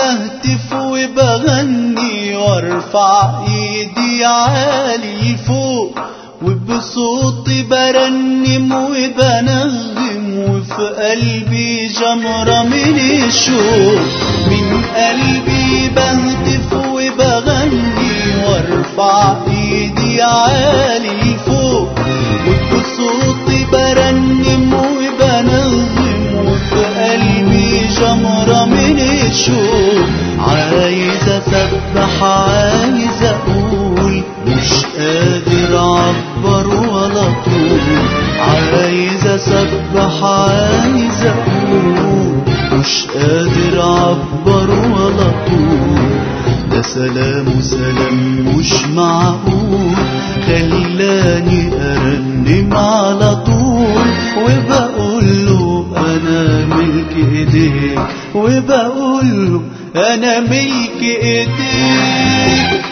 بهتف وبغني وارفع ايدي عالي لفوق وبصوتي برنم وبنغم وفي قلبي جمرة من الشوق من قلبي بهتف وبغني وارفع ايدي عالي لفوق وبصوتي برنم وبنغم وفي قلبي جمرة من الشوق عايز اسبح عايز اقول مش قادر اعبر ولا طول عايز اسبح عايز اقول مش قادر اعبر ولا طول ده سلام سلام مش معقول خلاني ارنم على طول وبقول له انا ملك ايديك وبقول له انا ملك ايديك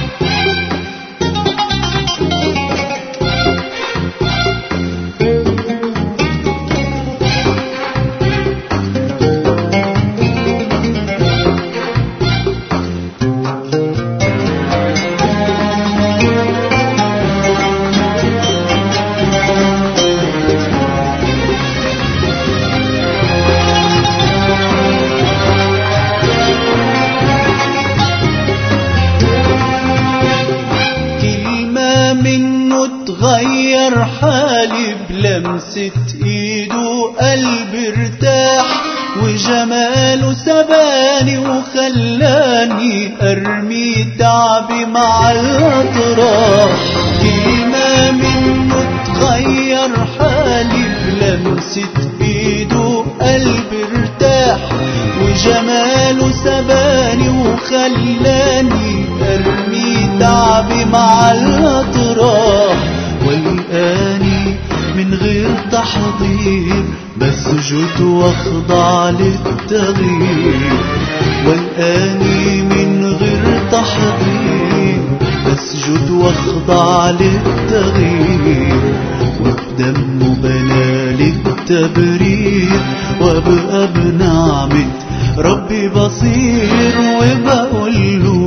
كلمة منه تغير حالي بلمسة ايده قلبي ارتاح وجماله سباني وخلاني ارمي تعبي مع الاطراح كلمة منه تغير حالي بلمسة ايده قلبي ارتاح وجماله سباني وخلاني ارمي تعبي مع الاطراح والاني من غير تحضير بسجد واخضع للتغيير والاني من غير تحضير بسجد واخضع للتغيير وبدمه بنال التبرير وابقى بنعمة ربي بصير وبقول له